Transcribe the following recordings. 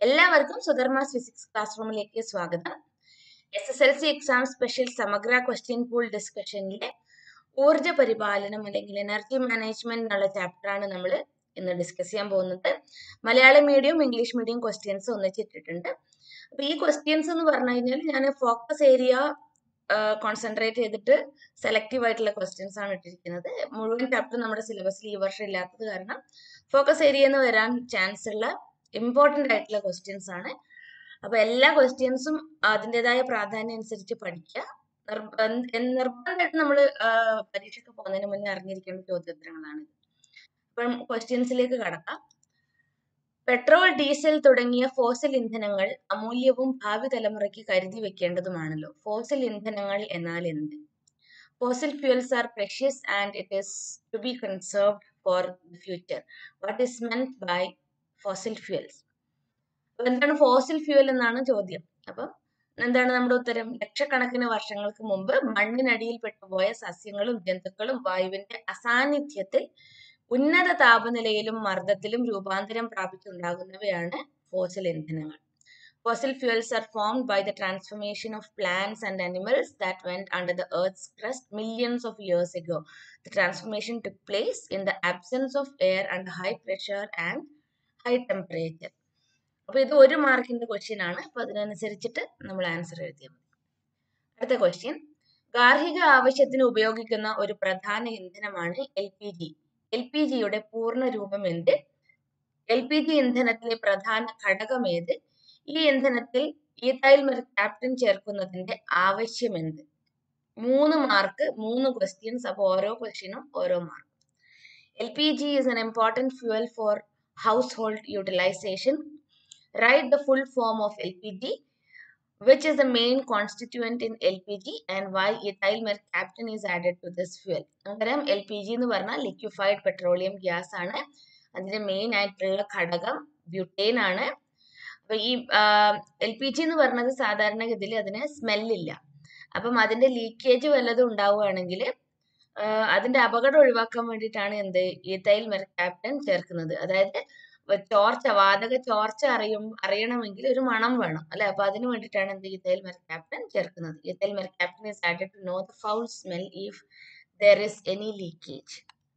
എല്ലാവർക്കും സുധർമാസ് physics class റൂമിലേക്ക് സ്വാഗതം S S L C exam special സമഗ്ര ക്വസ്റ്റ്യൻ പൂൾ ഡിസ്കഷനിലെ ഊർജ പരിപാലനം അല്ലെങ്കിൽ എനർജി മാനേജ്മെന്റ് എന്നുള്ള ചാപ്റ്ററാണ് നമ്മൾ ഇന്ന് ഡിസ്കസ് ചെയ്യാൻ പോകുന്നത് Malayalam medium English medium questions ഒന്നിച്ചിട്ടിട്ടുണ്ട് അപ്പൊ ഈ ക്വസ്റ്റ്യൻസ് എന്ന് പറഞ്ഞു കഴിഞ്ഞാൽ ഞാൻ ഫോക്കസ് ഏരിയ കോൺസെൻട്രേറ്റ് ചെയ്തിട്ട് സെലക്റ്റീവ് ആയിട്ടുള്ള ക്വസ്റ്റ്യൻസ് ആണ് ഇട്ടിരിക്കുന്നത് മുഴുവൻ ചാപ്റ്റർ നമ്മുടെ സിലബസിൽ ഈ വർഷം ഇല്ലാത്തത് കാരണം ഫോക്കസ് ഏരിയ എന്ന് വരാൻ ചാൻസ് ഉള്ള ഇമ്പോർട്ടൻ്റ് ആയിട്ടുള്ള ക്വസ്റ്റ്യൻസ് ആണ് അപ്പൊ എല്ലാ ക്വസ്റ്റ്യൻസും അതിൻ്റെതായ പ്രാധാന്യം അനുസരിച്ച് പഠിക്കുക നിർബന്ധമായിട്ട് നമ്മൾ പരീക്ഷയ്ക്ക് പോകുന്നതിന് മുന്നേ അറിഞ്ഞിരിക്കേണ്ട ചോദ്യോത്തരങ്ങളാണ് അപ്പം ക്വസ്റ്റ്യൻസിലേക്ക് കടക്കാം പെട്രോൾ ഡീസൽ തുടങ്ങിയ ഫോസിൽ ഇന്ധനങ്ങൾ അമൂല്യവും ഭാവി തലമുറയ്ക്ക് കരുതി വെക്കേണ്ടതുമാണല്ലോ ഫോസിൽ ഇന്ധനങ്ങൾ എന്നാൽ എന്ത് fossil fuels are precious and it is to be conserved for the future what is meant by fossil fuels എന്താണ് ഫോസിൽ ഫ്യൂൽ എന്നാണ് ചോദ്യം അപ്പം എന്താണ് നമ്മുടെ ഉത്തരം ലക്ഷക്കണക്കിന് വർഷങ്ങൾക്ക് മുമ്പ് മണ്ണിനടിയിൽ പെട്ടുപോയ സസ്യങ്ങളും ജന്തുക്കളും വായുവിന്റെ അസാന്നിധ്യത്തിൽ ഉന്നത താപനിലയിലും മർദ്ദത്തിലും രൂപാന്തരം പ്രാപിച്ചുണ്ടാകുന്നവയാണ് ഫോസിൽ ഇന്ധനങ്ങൾ Fossil fuels are formed by the transformation of plants and animals that went under the Earth's crust millions of years ago. The transformation took place in the absence of air under high pressure and high temperature. അപ്പൊ ഇത് ഒരു മാർക്കിന്റെ question ആണ് അപ്പൊ അതിനനുസരിച്ചിട്ട് നമ്മൾ answer എഴുതിയാൽ മതി അടുത്ത ക്വസ്റ്റ്യൻ ഗാർഹിക ആവശ്യത്തിന് ഉപയോഗിക്കുന്ന ഒരു പ്രധാന ഇന്ധനമാണ് എൽ പി ജി എൽ പി ജിയുടെ പൂർണ്ണ രൂപം എന്ത് എൽ പി ജി ഇന്ധനത്തിലെ പ്രധാന ഘടകം ഏത് ഈ ഇന്ധനത്തിൽ ഈതൈൽ ക്യാപ്റ്റൻ ചേർക്കുന്നതിന്റെ ആവശ്യം എന്ത് മൂന്ന് മാർക്ക് മൂന്ന് ക്വസ്റ്റ്യൻസ് അപ്പോൾ ഓരോ ക്വസ്റ്റ്യനും ഓരോ mark L P G is an important fuel for household utilization write the full form of L P G which is the main constituent in LPG and why ethyl mercaptan is added to this fuel. നമുക്കറിയാം L P G എന്ന് പറഞ്ഞാൽ liquefied petroleum gas ആണ് അതിന്റെ main ആയിട്ടുള്ള ഘടകം butane ആണ് അപ്പൊ ഈ എൽ പി ജി എന്ന് പറഞ്ഞത് സാധാരണഗതിയിൽ അതിന് സ്മെല്ലില്ല അപ്പം അതിന്റെ ലീക്കേജ് വല്ലതും ഉണ്ടാവുകയാണെങ്കിൽ അതിന്റെ അപകടം ഒഴിവാക്കാൻ വേണ്ടിയിട്ടാണ് എന്ത് ഈതൈൽ മെർക്കാപ്റ്റൻ ചേർക്കുന്നത് അതായത് ചോർച്ച വാതക ചോർച്ച അറിയും അറിയണമെങ്കിൽ ഒരു മണം വേണം അല്ലെ അപ്പൊ അതിന് വേണ്ടിയിട്ടാണ് എന്ത് ഈതൈൽ മെർക്കാപ്റ്റൻ ചേർക്കുന്നത് ethyl mercaptan is added to know the foul smell if there is any leakage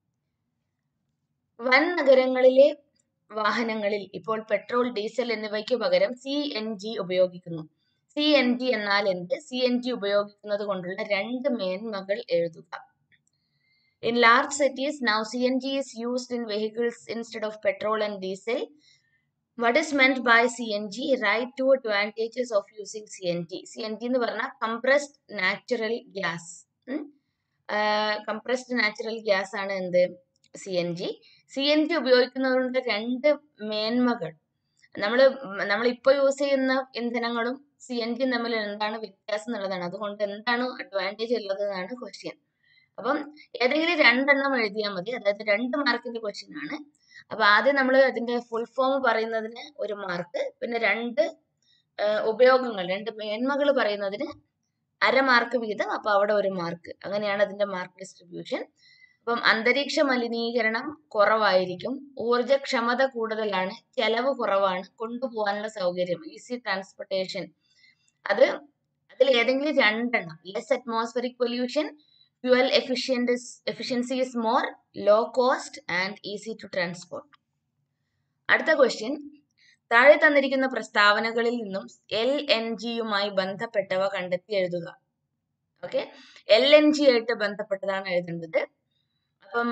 വൻ നഗരങ്ങളിലെ വാഹനങ്ങളിൽ ഇപ്പോൾ പെട്രോൾ ഡീസൽ എന്നിവയ്ക്ക് പകരം സി എൻ ജി ഉപയോഗിക്കുന്നു സി എൻ ജി എന്നാൽ എന്ത് സി എൻ ജി ഉപയോഗിക്കുന്നത് കൊണ്ടുള്ള രണ്ട് മേന്മകൾ എഴുതുക In large cities, now CNG is used in vehicles instead of petrol and diesel. What is meant by CNG? Write two advantages of using CNG. CNG എന്ന് പറഞ്ഞാൽ compressed natural gas. compressed natural gas ആണ് എന്ത് C N G C N G ഉപയോഗിക്കുന്നതുകൊണ്ട് രണ്ട് മേന്മകൾ നമ്മൾ നമ്മൾ ഇപ്പോൾ use ചെയ്യുന്ന ഇന്ധനങ്ങളും സി എൻ ജിയും തമ്മിൽ എന്താണ് വ്യത്യാസം എന്നുള്ളതാണ് അതുകൊണ്ട് എന്താണ് അഡ്വാൻറ്റേജ് ഉള്ളത് എന്നാണ് ക്വസ്റ്റ്യൻ അപ്പം ഏതെങ്കിലും രണ്ടെണ്ണം എഴുതിയാൽ മതി അതായത് രണ്ട് മാർക്കിന്റെ ക്വസ്റ്റ്യൻ ആണ് അപ്പൊ ആദ്യം നമ്മൾ അതിന്റെ ഫുൾ ഫോം പറയുന്നതിന് ഒരു മാർക്ക് പിന്നെ രണ്ട് ഉപയോഗങ്ങൾ രണ്ട് മേന്മകൾ പറയുന്നതിന് അര മാർക്ക് വീതം അപ്പൊ അവിടെ ഒരു മാർക്ക് അങ്ങനെയാണ് അതിന്റെ മാർക്ക് ഡിസ്ട്രിബ്യൂഷൻ അപ്പം അന്തരീക്ഷ മലിനീകരണം കുറവായിരിക്കും ഊർജക്ഷമത കൂടുതലാണ് ചെലവ് കുറവാണ് കൊണ്ടുപോകാനുള്ള സൗകര്യം ഈസി ട്രാൻസ്പോർട്ടേഷൻ അത് അതിൽ ഏതെങ്കിലും രണ്ടെണ്ണം less atmospheric pollution fuel efficient is, efficiency is more, low cost and easy to transport. അടുത്ത ക്വസ്റ്റ്യൻ താഴെ തന്നിരിക്കുന്ന പ്രസ്താവനകളിൽ നിന്നും എൽ എൻ ജിയുമായി ബന്ധപ്പെട്ടവ കണ്ടെത്തി എഴുതുക ഓക്കെ എൽ എൻ ജി ആയിട്ട് ബന്ധപ്പെട്ടതാണ് എഴുതേണ്ടത് അപ്പം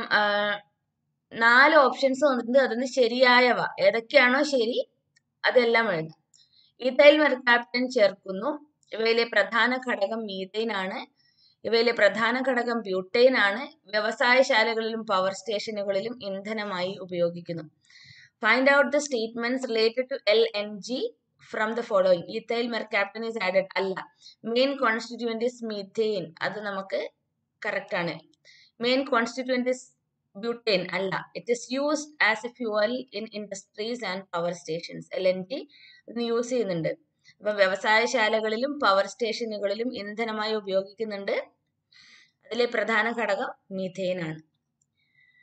നാല് ഓപ്ഷൻസ് വന്നിട്ടുണ്ട് അതിന് ശരിയായവ ഏതൊക്കെയാണോ ശരി അതെല്ലാം എഴുതാം ഈതൈൽ മെർക്കാപ്റ്റൻ ചേർക്കുന്നു ഇവയിലെ പ്രധാന ഘടകം മീതൈൻ ആണ് ഇവയിലെ പ്രധാന ഘടകം ബ്യൂട്ടൈൻ ആണ് വ്യവസായശാലകളിലും പവർ സ്റ്റേഷനുകളിലും ഇന്ധനമായി ഉപയോഗിക്കുന്നു find out the statements related to L N G from the following ethyl mercaptan is added അല്ല മെയിൻ കോൺസ്റ്റിറ്റ്യൂവന്റ് ഇസ് മീഥെയിൻ അത് നമുക്ക് കറക്റ്റ് ആണ് മെയിൻ കോൺസ്റ്റിറ്റ്യൂവന്റ് ഇസ് ബ്യൂട്ടൈൻ അല്ല it is used as a fuel in industries and power stations L N G ഇതിന് use ചെയ്യുന്നുണ്ട് അപ്പൊ വ്യവസായശാലകളിലും power സ്റ്റേഷനുകളിലും ഇന്ധനമായി ഉപയോഗിക്കുന്നുണ്ട് അതിലെ പ്രധാന ഘടകം മീഥെയിൻ ആണ്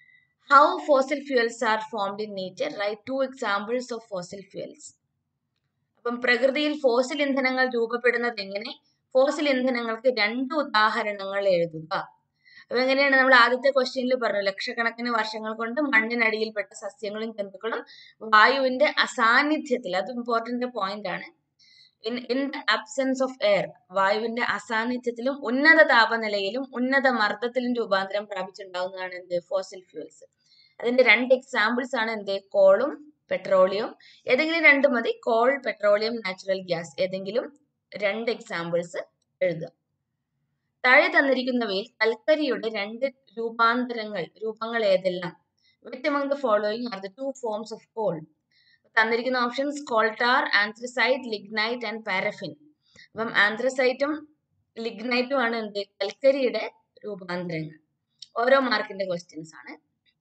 how fossil fuels are formed in nature write two examples of fossil fuels അപ്പം പ്രകൃതിയിൽ ഫോസിൽ ഇന്ധനങ്ങൾ രൂപപ്പെടുന്നത് എങ്ങനെ ഫോസിൽ ഇന്ധനങ്ങൾക്ക് രണ്ട് ഉദാഹരണങ്ങൾ എഴുതുക അപ്പൊ എങ്ങനെയാണ് നമ്മൾ ആദ്യത്തെ ക്വസ്റ്റ്യനിൽ പറഞ്ഞു ലക്ഷക്കണക്കിന് വർഷങ്ങൾ കൊണ്ട് മണ്ണിനടിയിൽപ്പെട്ട സസ്യങ്ങളും ജന്തുക്കളും വായുവിന്റെ അസാന്നിധ്യത്തിൽ അത് ഇമ്പോർട്ടന്റ് പോയിന്റ് ആണ് in in the absence of air വായുവിന്റെ അസാന്നിധ്യത്തിലും ഉന്നത താപനിലയിലും ഉന്നത മർദ്ദത്തിലും രൂപാന്തരം പ്രാപിച്ചുണ്ടാവുന്നതാണ് എന്ത് ഫോസിൽ ഫ്യൂൽസ് അതിന്റെ രണ്ട് എക്സാമ്പിൾസ് ആണ് എന്ത് കോളും പെട്രോളിയം ഏതെങ്കിലും രണ്ട് മതി കോൾ പെട്രോളിയം നാച്ചുറൽ ഗ്യാസ് ഏതെങ്കിലും രണ്ട് എക്സാമ്പിൾസ് എഴുതുക താഴെ തന്നിരിക്കുന്നവയിൽ കൽക്കരിയുടെ രണ്ട് രൂപാന്തരങ്ങൾ രൂപങ്ങൾ ഏതെല്ലാം with among the following are the two forms of coal തന്നിരിക്കുന്ന options coal tar anthracite lignite and paraffin അപ്പം ആന്ത്രസൈറ്റും ലിഗ്നൈറ്റും ആണ് എന്ത് കൽക്കരിയുടെ രൂപാന്തരങ്ങൾ ഓരോ മാർക്കിന്റെ ക്വസ്റ്റ്യൻസ് ആണ്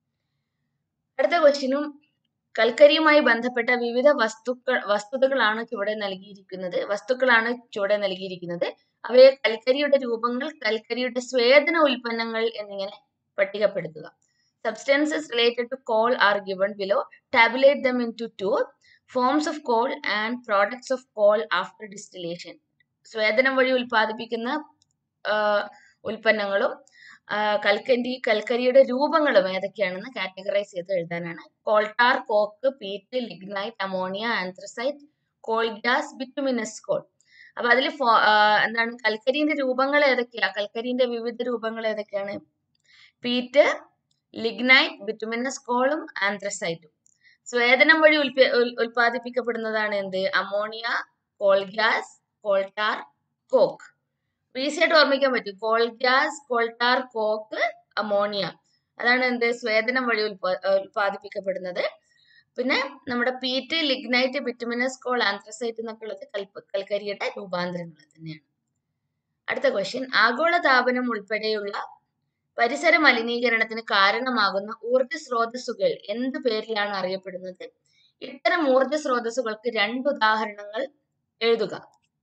അടുത്ത ക്വസ്റ്റ്യനും കൽക്കരിയുമായി ബന്ധപ്പെട്ട വിവിധ വസ്തുക്കൾ വസ്തുതകളാണ് ചുവടെ നൽകിയിരിക്കുന്നത് വസ്തുക്കളാണ് ചുവടെ നൽകിയിരിക്കുന്നത് അവയെ കൽക്കരിയുടെ രൂപങ്ങൾ കൽക്കരിയുടെ സ്വേദന ഉൽപ്പന്നങ്ങൾ എന്നിങ്ങനെ പട്ടികപ്പെടുത്തുക substances related to coal are given below tabulate them into two forms of coal and products of coal after distillation സ്വേദനം വഴി ഉൽപ്പാദിപ്പിക്കുന്ന ആ, ഉൽപ്പന്നങ്ങളും ആ, കൽക്കരി കൽക്കരിയുടെ രൂപങ്ങളും ഏതൊക്കെയാണെന്ന് കാറ്റഗറൈസ് ചെയ്ത് എഴുതാനാണ് coal tar coke peat lignite ammonia anthracite coal gas bituminous coal അപ്പൊ അതിൽ എന്താണ് കൽക്കരിന്റെ രൂപങ്ങൾ ഏതൊക്കെയാ കൽക്കരിന്റെ വിവിധ രൂപങ്ങൾ ഏതൊക്കെയാണ് പീറ്റ് ലിഗ്നൈറ്റ് ബിറ്റുമിനസ് കോളും ആന്ത്രസൈറ്റും സ്വേദനം വഴി ഉൽപ്പ- ഉൽ- ഉൽപ്പാദിപ്പിക്കപ്പെടുന്നതാണ് എന്ത് ammonia coal gas coal tar coke easy ആയിട്ട് ഓർമ്മിക്കാൻ പറ്റും coal gas coal tar coke ammonia അതാണ് എന്ത് സ്വേദനം വഴി ഉൽപ്പ ഉൽപ്പാദിപ്പിക്കപ്പെടുന്നത് പിന്നെ നമ്മുടെ peat lignite bituminous coal anthracite എന്നൊക്കെ ഉള്ളത് കൽപ്പ കൽക്കരിയുടെ രൂപാന്തരങ്ങൾ തന്നെയാണ് അടുത്ത ക്വസ്റ്റ്യൻ ആഗോളതാപനം ഉൾപ്പെടെയുള്ള പരിസര മലിനീകരണത്തിന് കാരണമാകുന്ന ഊർജ സ്രോതസ്സുകൾ എന്ത് പേരിലാണ് അറിയപ്പെടുന്നത് ഇത്തരം ഊർജ സ്രോതസ്സുകൾക്ക് രണ്ട് ഉദാഹരണങ്ങൾ എഴുതുക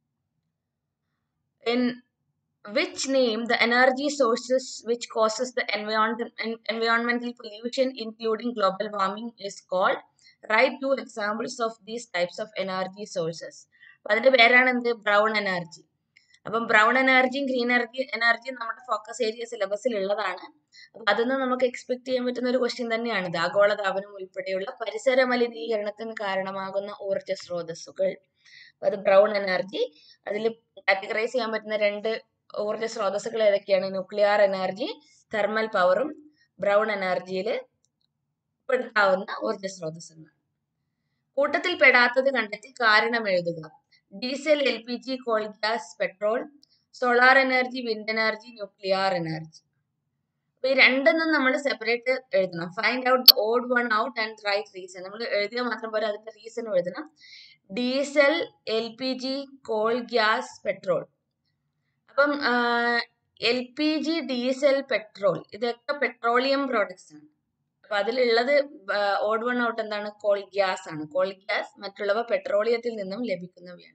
in which name the energy sources which causes the environment, en- environmental pollution including global warming is called write two examples of these types of energy sources അപ്പൊ അതിന്റെ പേരാണ് എന്ത് ബ്രൗൺ എനർജി അപ്പം ബ്രൗൺ എനർജിയും ഗ്രീൻ എനർജി എനർജിയും നമ്മുടെ focus area സിലബസിൽ ഉള്ളതാണ് അപ്പൊ അതിൽ നമുക്ക് എക്സ്പെക്ട് ചെയ്യാൻ പറ്റുന്ന ഒരു ക്വസ്റ്റ്യൻ തന്നെയാണ് ഇത് ആഗോളതാപനം ഉൾപ്പെടെയുള്ള പരിസര മലിനീകരണത്തിന് കാരണമാകുന്ന ഊർജ സ്രോതസ്സുകൾ അപ്പൊ അത് ബ്രൗൺ എനർജി അതിൽ കാറ്റഗറൈസ് ചെയ്യാൻ പറ്റുന്ന രണ്ട് ഊർജ സ്രോതസ്സുകൾ ഏതൊക്കെയാണ് ന്യൂക്ലിയർ എനർജി തെർമൽ പവറും ബ്രൗൺ എനർജിയിൽ പെടുത്താവുന്ന ഊർജ സ്രോതസ്സുകൾ കൂട്ടത്തിൽ പെടാത്തത് കണ്ടെത്തി കാരണം എഴുതുക diesel L P G coal gas petrol solar energy wind energy nuclear energy അപ്പൊ ഈ രണ്ടെണ്ണം നമ്മൾ സെപ്പറേറ്റ് എഴുതണം find out odd one out and write reason നമ്മൾ എഴുതിയാൽ മാത്രം പോരാ അതിന്റെ റീസൺ എഴുതണം diesel L P G coal gas petrol അപ്പം L P G diesel petrol ഇതൊക്കെ പെട്രോളിയം പ്രോഡക്ട്സ് ആണ് അപ്പൊ അതിലുള്ളത് ഓഡ് വൺ ഔട്ട് എന്താണ് കോൾ ഗ്യാസ് ആണ് കോൾ ഗ്യാസ് മറ്റുള്ളവ പെട്രോളിയത്തിൽ നിന്നും ലഭിക്കുന്നവയാണ്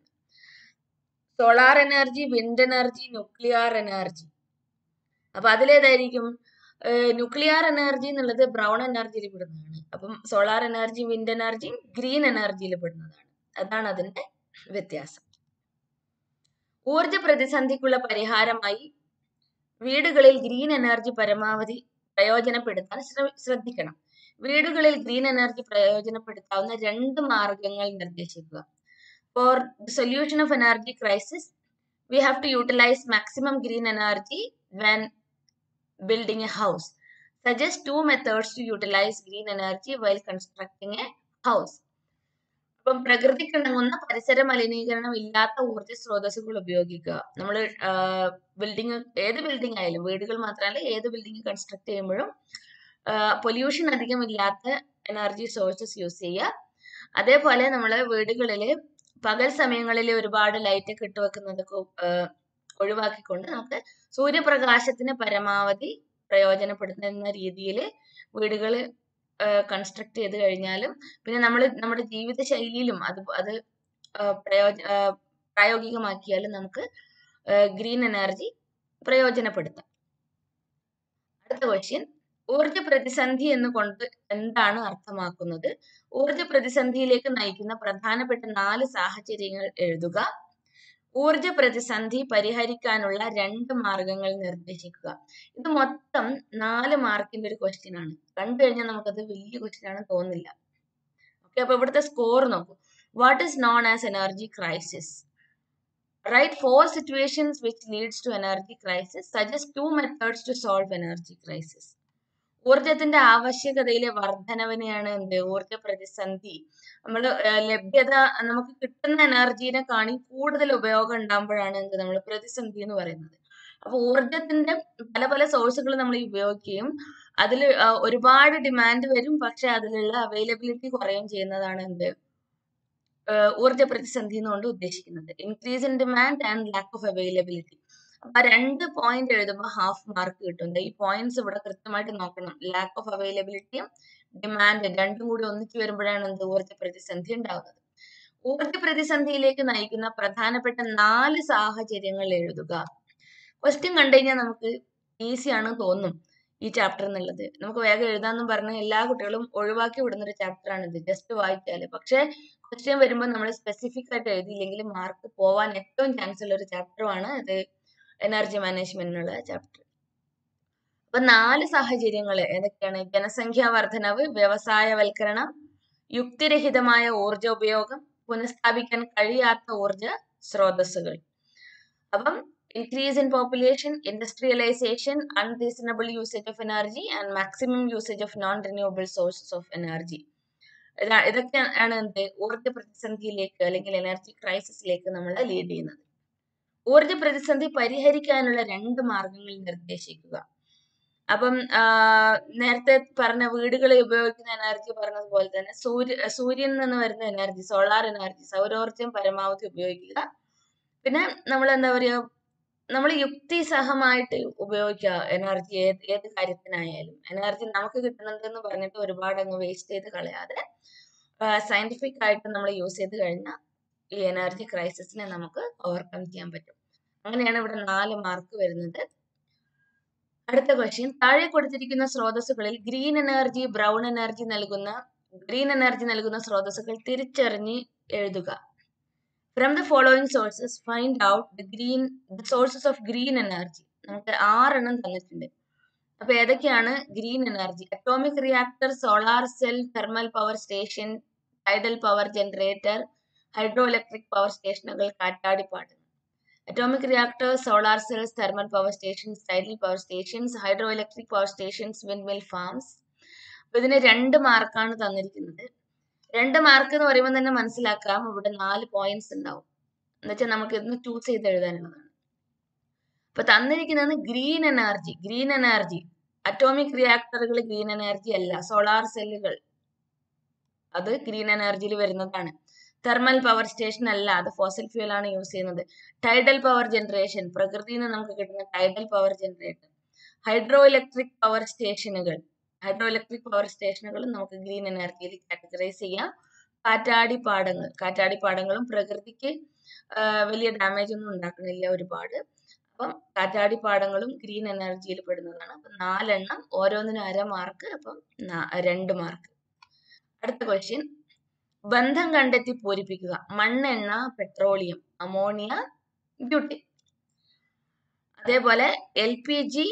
solar energy wind energy nuclear energy അപ്പൊ അതിലേതായിരിക്കും ന്യൂക്ലിയർ എനർജി എന്നുള്ളത് ബ്രൗൺ എനർജിയിൽ പെടുന്നതാണ് അപ്പം solar energy wind energy green എനർജിയിൽ പെടുന്നതാണ് അതാണ് അതിന്റെ വ്യത്യാസം ഊർജ പ്രതിസന്ധിക്കുള്ള പരിഹാരമായി വീടുകളിൽ ഗ്രീൻ എനർജി പരമാവധി പ്രയോജനപ്പെടുത്താൻ ശ്രമി- ശ്രദ്ധിക്കണം വീടുകളിൽ ഗ്രീൻ എനർജി പ്രയോജനപ്പെടുത്താവുന്ന രണ്ട് മാർഗങ്ങൾ നിർദ്ദേശിക്കുക for solution of energy crisis we have to utilize maximum green energy when building a house suggest two methods to utilize green energy while constructing a house അപ്പം പ്രകൃതിക്കിണങ്ങുന്ന പരിസര മലിനീകരണം ഇല്ലാത്ത ഊർജ്ജ സ്രോതസ്സുകൾ ഉപയോഗിക്കുക നമ്മൾ ബിൽഡിംഗ് ഏത് ബിൽഡിംഗ് ആയാലും വീടുകൾ മാത്രമല്ല ഏത് ബിൽഡിംഗ് കൺസ്ട്രക്ട് ചെയ്യുമ്പോഴും പൊല്യൂഷൻ അധികം ഇല്ലാത്ത എനർജി സോഴ്സസ് യൂസ് ചെയ്യുക അതേപോലെ നമ്മൾ വീടുകളിൽ പകൽ സമയങ്ങളിൽ ഒരുപാട് ലൈറ്റ് ഒക്കെ ഇട്ട് വെക്കുന്നതൊക്കെ ആഹ് ഒഴിവാക്കിക്കൊണ്ട് നമുക്ക് സൂര്യപ്രകാശത്തിന് പരമാവധി പ്രയോജനപ്പെടുത്തുന്ന രീതിയിൽ വീടുകൾ കൺസ്ട്രക്ട് ചെയ്ത് കഴിഞ്ഞാലും പിന്നെ നമ്മൾ നമ്മുടെ ജീവിത ശൈലിയിലും അത് അത് ആഹ് പ്രയോജ ആഹ് പ്രായോഗികമാക്കിയാലും നമുക്ക് ഗ്രീൻ എനർജി പ്രയോജനപ്പെടുത്താം അടുത്ത ക്വസ്റ്റ്യൻ ഊർജ പ്രതിസന്ധി എന്നുകൊണ്ട് എന്താണ് അർത്ഥമാക്കുന്നത് ഊർജ പ്രതിസന്ധിയിലേക്ക് നയിക്കുന്ന പ്രധാനപ്പെട്ട നാല് സാഹചര്യങ്ങൾ എഴുതുക ഊർജ പ്രതിസന്ധി പരിഹരിക്കാനുള്ള രണ്ട് മാർഗങ്ങൾ നിർദ്ദേശിക്കുക ഇത് മൊത്തം നാല് മാർക്കിന്റെ ഒരു ക്വസ്റ്റ്യൻ ആണ് കണ്ടു കഴിഞ്ഞാൽ നമുക്കത് വലിയ ക്വസ്റ്റ്യൻ ആണ് തോന്നില്ല ഓക്കെ അപ്പൊ ഇവിടുത്തെ സ്കോർ നോക്കൂ what is known as energy crisis write four situations which leads to energy crisis suggest two methods to solve energy crisis ഊർജത്തിന്റെ ആവശ്യകതയിലെ വർധനവിനെയാണ് എന്ത് ഊർജ പ്രതിസന്ധി നമ്മൾ ലഭ്യത നമുക്ക് കിട്ടുന്ന എനർജീനെ കാണി കൂടുതൽ ഉപയോഗം ഉണ്ടാകുമ്പോഴാണ് എന്ത് നമ്മൾ പ്രതിസന്ധി എന്ന് പറയുന്നത് അപ്പൊ ഊർജത്തിന്റെ പല പല സോഴ്സുകൾ നമ്മൾ ഉപയോഗിക്കുകയും അതിൽ ഒരുപാട് ഡിമാൻഡ് വരും പക്ഷെ അതിലുള്ള അവൈലബിലിറ്റി കുറയുകയും ചെയ്യുന്നതാണ് എന്ത് ഊർജ പ്രതിസന്ധി എന്നുകൊണ്ട് ഉദ്ദേശിക്കുന്നത് increase in demand and lack of availability അപ്പൊ രണ്ട് പോയിന്റ് എഴുതുമ്പോൾ ഹാഫ് മാർക്ക് കിട്ടും ഈ പോയിന്റ്സ് ഇവിടെ കൃത്യമായിട്ട് നോക്കണം ലാക്ക് ഓഫ് അവൈലബിലിറ്റിയും ഡിമാൻഡ് രണ്ടും കൂടി ഒന്നിച്ചു വരുമ്പോഴാണ് എന്ത് ഊർജ പ്രതിസന്ധി ഉണ്ടാകുന്നത് ഊർജ പ്രതിസന്ധിയിലേക്ക് നയിക്കുന്ന പ്രധാനപ്പെട്ട നാല് സാഹചര്യങ്ങൾ എഴുതുക ക്വസ്റ്റ്യൻ കണ്ടു കഴിഞ്ഞാൽ നമുക്ക് ഈസി ആണ് തോന്നും ഈ ചാപ്റ്റർ എന്നുള്ളത് നമുക്ക് വേഗം എഴുതാന്നും പറഞ്ഞ് എല്ലാ കുട്ടികളും ഒഴിവാക്കി വിടുന്ന ഒരു ചാപ്റ്റർ ആണ് ഇത് ജസ്റ്റ് വായിച്ചാല് പക്ഷെ ക്വസ്റ്റ്യൻ വരുമ്പോൾ നമ്മൾ സ്പെസിഫിക് ആയിട്ട് എഴുതിയില്ലെങ്കിൽ മാർക്ക് പോവാൻ ഏറ്റവും ചാൻസ് ഉള്ള ഒരു ചാപ്റ്ററുമാണ് ഇത് എനർജി മാനേജ്മെന്റിനുള്ള ചാപ്റ്റർ അപ്പൊ നാല് സാഹചര്യങ്ങൾ ഏതൊക്കെയാണ് ജനസംഖ്യാ വർധനവ് വ്യവസായവൽക്കരണം യുക്തിരഹിതമായ ഊർജ ഉപയോഗം പുനഃസ്ഥാപിക്കാൻ കഴിയാത്ത ഊർജ സ്രോതസ്സുകൾ അപ്പം increase in population, industrialization, unreasonable usage of energy, and maximum usage of non-renewable sources of energy. ഇതൊക്കെയാണ് എന്ത് ഊർജ പ്രതിസന്ധിയിലേക്ക് അല്ലെങ്കിൽ എനർജി ക്രൈസിസിലേക്ക് നമ്മൾ ലീഡ് ചെയ്യുന്നത് ഊർജ പ്രതിസന്ധി പരിഹരിക്കാനുള്ള രണ്ട് മാർഗങ്ങൾ നിർദ്ദേശിക്കുക അപ്പം നേരത്തെ പറഞ്ഞ വീടുകളിൽ ഉപയോഗിക്കുന്ന എനർജി പറഞ്ഞതുപോലെ തന്നെ സൂര്യ സൂര്യനിൽ നിന്ന് വരുന്ന എനർജി സോളാർ എനർജി സൗരോർജം പരമാവധി ഉപയോഗിക്കുക പിന്നെ നമ്മൾ എന്താ പറയുക നമ്മൾ യുക്തിസഹമായിട്ട് ഉപയോഗിക്കുക എനർജി ഏത് ഏത് കാര്യത്തിനായാലും എനർജി നമുക്ക് കിട്ടുന്നുണ്ടെന്ന് പറഞ്ഞിട്ട് ഒരുപാട് അങ്ങ് വേസ്റ്റ് ചെയ്ത് കളയാതെ സയന്റിഫിക് ആയിട്ട് നമ്മൾ യൂസ് ചെയ്ത് കഴിഞ്ഞാൽ ഈ എനർജി ക്രൈസിസിനെ നമുക്ക് ഓവർകം ചെയ്യാൻ പറ്റും അങ്ങനെയാണ് ഇവിടെ നാല് മാർക്ക് വരുന്നത് അടുത്ത ക്വസ്റ്റ്യൻ താഴെ കൊടുത്തിരിക്കുന്ന സ്രോതസ്സുകളിൽ ഗ്രീൻ എനർജി ബ്രൗൺ എനർജി നൽകുന്ന ഗ്രീൻ എനർജി നൽകുന്ന സ്രോതസ്സുകൾ തിരിച്ചറിഞ്ഞ് എഴുതുക from the following sources find out the green the sources of green energy നമുക്ക് ആറെണ്ണം തന്നിട്ടുണ്ട് അപ്പൊ ഏതൊക്കെയാണ് green energy atomic reactor solar cell thermal power station tidal power generator hydroelectric power സ്റ്റേഷനുകൾ കാറ്റാടിപ്പാട്ട് atomic reactor solar cells thermal power stations tidal power stations hydroelectric power stations windmill farms അപ്പൊ ഇതിന് രണ്ട് മാർക്കാണ് തന്നിരിക്കുന്നത് രണ്ട് mark എന്ന് പറയുമ്പോൾ തന്നെ മനസ്സിലാക്കാം ഇവിടെ നാല് പോയിന്റ്സ് ഉണ്ടാവും എന്നുവെച്ചാൽ നമുക്ക് ഇന്ന് ചൂസ് ചെയ്ത് എഴുതാനുള്ളതാണ് അപ്പൊ തന്നിരിക്കുന്നത് green energy green energy atomic റിയാക്ടറുകൾ ഗ്രീൻ എനർജി അല്ല സോളാർ സെല്ലുകൾ അത് ഗ്രീൻ എനർജിയിൽ വരുന്നതാണ് തെർമൽ പവർ സ്റ്റേഷൻ അല്ല അത് ഫോസൽ ഫ്യൂൽ ആണ് യൂസ് ചെയ്യുന്നത് ടൈഡൽ പവർ ജനറേഷൻ പ്രകൃതിയിൽ നിന്ന് നമുക്ക് കിട്ടുന്ന tidal power generator hydroelectric power സ്റ്റേഷനുകൾ ഹൈഡ്രോ ഇലക്ട്രിക് പവർ സ്റ്റേഷനുകൾ നമുക്ക് ഗ്രീൻ എനർജിയിൽ കാറ്റഗറൈസ് ചെയ്യാം കാറ്റാടി പാടങ്ങൾ കാറ്റാടി പാടങ്ങളും പ്രകൃതിക്ക് വലിയ ഡാമേജ് ഒന്നും ഉണ്ടാക്കുന്നില്ല ഒരുപാട് അപ്പം കാറ്റാടി പാടങ്ങളും ഗ്രീൻ എനർജിയിൽ പെടുന്നതാണ് അപ്പം നാലെണ്ണം ഓരോന്നിനും അര മാർക്ക് അപ്പം രണ്ട് മാർക്ക് അടുത്ത ക്വസ്റ്റ്യൻ ബന്ധം കണ്ടെത്തി പൂരിപ്പിക്കുക മണ്ണെണ്ണ പെട്രോളിയം അമോണിയ ബ്യൂട്ടി അതേപോലെ എൽ പി ജി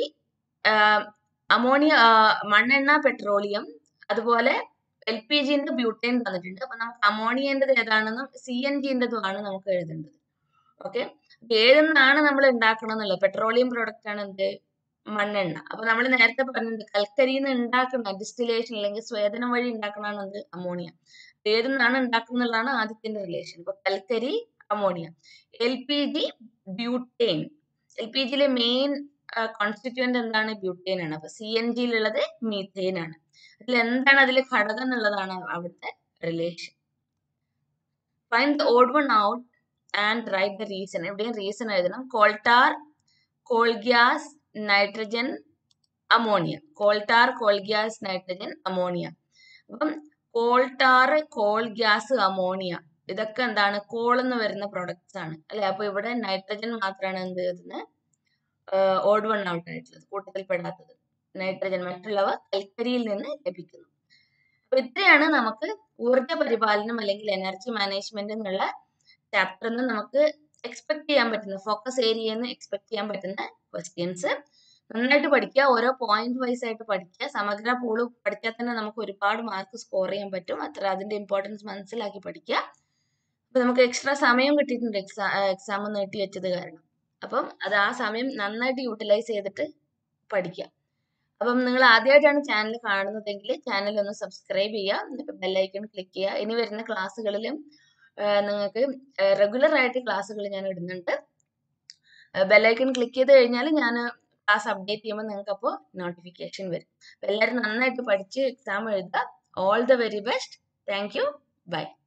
അമോണിയ മണ്ണെണ്ണ പെട്രോളിയം അതുപോലെ എൽ പി ജിന്റെ ബ്യൂട്ടൈൻ തന്നിട്ടുണ്ട് അപ്പൊ നമുക്ക് അമോണിയൻ്റെത് ഏതാണെന്നും സി എൻ ജിൻ്റെതുമാണ് നമുക്ക് എഴുതേണ്ടത് ഓക്കെ ഏതെന്നാണ് നമ്മൾ ഉണ്ടാക്കണം എന്നുള്ളത് പെട്രോളിയം പ്രോഡക്റ്റ് ആണ് എന്ത് മണ്ണെണ്ണ അപ്പൊ നമ്മൾ നേരത്തെ പറഞ്ഞിട്ടുണ്ട് കൽക്കരിയിൽ നിന്ന് ഉണ്ടാക്കുന്ന ഡിസ്റ്റിലേഷൻ അല്ലെങ്കിൽ സ്വേദനം വഴി ഉണ്ടാക്കണതാണ് എന്ത് അമോണിയ ഏതെന്നാണ് ഉണ്ടാക്കുന്നതാണ് ആദ്യത്തിന്റെ റിലേഷൻ അപ്പൊ കൽക്കരി ammonia L P G butane L P ജിയിലെ മെയിൻ കോൺസ്റ്റിറ്റ്യൂവന്റ് എന്താണ് ബ്യൂട്ടേൻ ആണ് അപ്പൊ സി എൻ ജിയിലുള്ളത് മീഥെയിൻ ആണ് അതിൽ എന്താണ് അതിൽ ഘടകം എന്നുള്ളതാണ് അവിടുത്തെ relation find the odd one out and write the reason എവിടെയും റീസൺ എഴുതണം coal tar coal gas nitrogen ammonia coal tar coal gas nitrogen ammonia അപ്പം കോൾട്ടാർ കോൾ ഗ്യാസ് അമോണിയ ഇതൊക്കെ എന്താണ് കോൾ എന്ന് വരുന്ന പ്രൊഡക്ട്സ് ആണ് അല്ലെ അപ്പൊ ഇവിടെ നൈട്രജൻ മാത്രമാണ് എന്ത് ചെയ്യുന്നത് ഓഡ് വൺ ഔട്ട് ആയിട്ടുള്ളത് കൂട്ടത്തിൽ പെടാത്തത് നൈട്രജൻ മറ്റുള്ളവ കൽക്കരിയിൽ നിന്ന് ലഭിക്കുന്നു അപ്പൊ ഇത്രയാണ് നമുക്ക് ഊർജ പരിപാലനം അല്ലെങ്കിൽ എനർജി മാനേജ്മെന്റ് എന്നുള്ള ചാപ്റ്ററിൽ നിന്ന് നമുക്ക് എക്സ്പെക്ട് ചെയ്യാൻ പറ്റുന്ന ഫോക്കസ് ഏരിയയിൽ നിന്ന് എക്സ്പെക്ട് ചെയ്യാൻ പറ്റുന്ന ക്വസ്റ്റ്യൻസ് നന്നായിട്ട് പഠിക്കുക ഓരോ പോയിന്റ് വൈസ് ആയിട്ട് പഠിക്കുക സമഗ്ര പൂള് പഠിച്ചാൽ തന്നെ നമുക്ക് ഒരുപാട് മാർക്ക് സ്കോർ ചെയ്യാൻ പറ്റും അത്ര അതിന്റെ ഇമ്പോർട്ടൻസ് മനസ്സിലാക്കി പഠിക്കുക അപ്പൊ നമുക്ക് എക്സ്ട്രാ സമയം കിട്ടിയിട്ടുണ്ട് എക്സാം എക്സാം നീട്ടി വെച്ചത് കാരണം അപ്പം അത് ആ സമയം നന്നായിട്ട് യൂട്ടിലൈസ് ചെയ്തിട്ട് പഠിക്കുക അപ്പം നിങ്ങൾ ആദ്യമായിട്ടാണ് ചാനൽ കാണുന്നതെങ്കിൽ ചാനൽ ഒന്ന് സബ്സ്ക്രൈബ് ചെയ്യുക എന്നിട്ട് ബെല്ലൈക്കൺ ക്ലിക്ക് ചെയ്യുക ഇനി വരുന്ന ക്ലാസ്സുകളിലും നിങ്ങൾക്ക് റെഗുലർ ആയിട്ട് ക്ലാസ്സുകൾ ഞാൻ ഇടുന്നുണ്ട് ബെല്ലൈക്കൺ ക്ലിക്ക് ചെയ്ത് കഴിഞ്ഞാൽ ഞാൻ ക്ലാസ് അപ്ഡേറ്റ് ചെയ്യുമ്പോൾ നിങ്ങൾക്ക് അപ്പോൾ നോട്ടിഫിക്കേഷൻ വരും അപ്പം എല്ലാവരും നന്നായിട്ട് പഠിച്ച് എക്സാം എഴുതുക all the very best thank you by